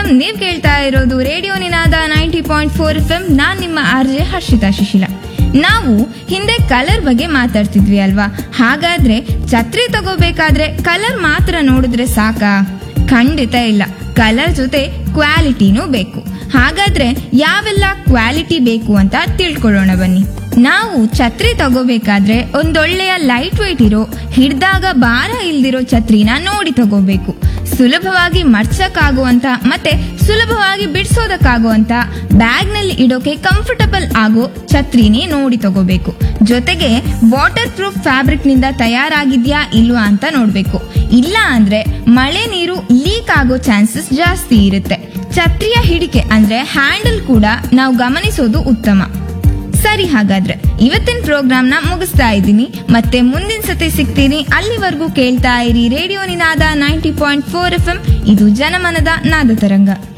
welcome ನೀವ್ ಕೇಳ್ತಾ ಇರೋದು radio Ninada ninety point four F M ನಾನ್ ನಿಮ್ಮ ಆರ್ಜೆ ಹರ್ಷಿತಾ ಶಿಶಿಲ ನಾವು ಹಿಂದೆ ಕಲರ್ ಬಗ್ಗೆ ಮಾತಾಡ್ತಿದ್ವಿ ಅಲ್ವಾ ಹಾಗಾದ್ರೆ ಛತ್ರಿ ತಗೋಬೇಕಾದ್ರೆ ಕಲರ್ ಮಾತ್ರ ನೋಡಿದ್ರೆ ಸಾಕಾ ಖಂಡಿತ ಇಲ್ಲ ಕಲರ್ ಜೊತೆ ಕ್ವಾಲಿಟಿನೂ ಬೇಕು ಹಾಗಾದ್ರೆ ಯಾವೆಲ್ಲ ಕ್ವಾಲಿಟಿ ಬೇಕು ಅಂತ ತಿಳ್ಕೊಳ್ಳೋಣ ಬನ್ನಿ ನಾವು ಛತ್ರಿ ತಗೋಬೇಕಾದ್ರೆ ಒಂದೊಳ್ಳೆಯ ಲೈಟ್ weight ಇರೋ ಹಿಡ್ದಾಗ ಭಾರ ಇಲ್ದಿರೋ ಛತ್ರಿನ ನೋಡಿ ತಗೋಬೇಕು ಸುಲಭವಾಗಿ ಮಡ್ಸಕ್ಕಾಗುವಂತ ಮತ್ತೆ ಸುಲಭವಾಗಿ ಬಿಡಿಸೋದಕ್ಕಾಗುವಂತ ಬ್ಯಾಗ್ನಲ್ಲಿ ಇಡೋಕೆ ಕಂಫರ್ಟಬಲ್ ಆಗೋ ಛತ್ರಿನೇ ನೋಡಿ ತಗೋಬೇಕು ಜೊತೆಗೆ ವಾಟರ್ ಪ್ರೂಫ್ ಫ್ಯಾಬ್ರಿಕ್ ನಿಂದ ತಯಾರಾಗಿದ್ಯಾ ಇಲ್ವಾ ಅಂತ ನೋಡ್ಬೇಕು ಇಲ್ಲ ಅಂದ್ರೆ ಮಳೆ ನೀರು ಲೀಕ್ ಆಗೋ ಚಾನ್ಸಸ್ ಜಾಸ್ತಿ ಇರುತ್ತೆ ಛತ್ರಿಯ ಹಿಡಿಕೆ ಅಂದ್ರೆ ಹ್ಯಾಂಡಲ್ ಕೂಡ ನಾವು ಗಮನಿಸೋದು ಉತ್ತಮ ಸರಿ ಹಾಗಾದ್ರೆ ಇವತ್ತಿನ ಪ್ರೋಗ್ರಾಮ್ನ ಮುಗಿಸ್ತಾ ಇದ್ದೀನಿ ಮತ್ತೆ ಮುಂದಿನ ಸತಿ ಸಿಗ್ತೀನಿ ಅಲ್ಲಿವರೆಗೂ ಕೇಳ್ತಾ ಇರಿ radio Ninada ninety point four F M ಇದು ಜನಮನದ ನಾದ ತರಂಗ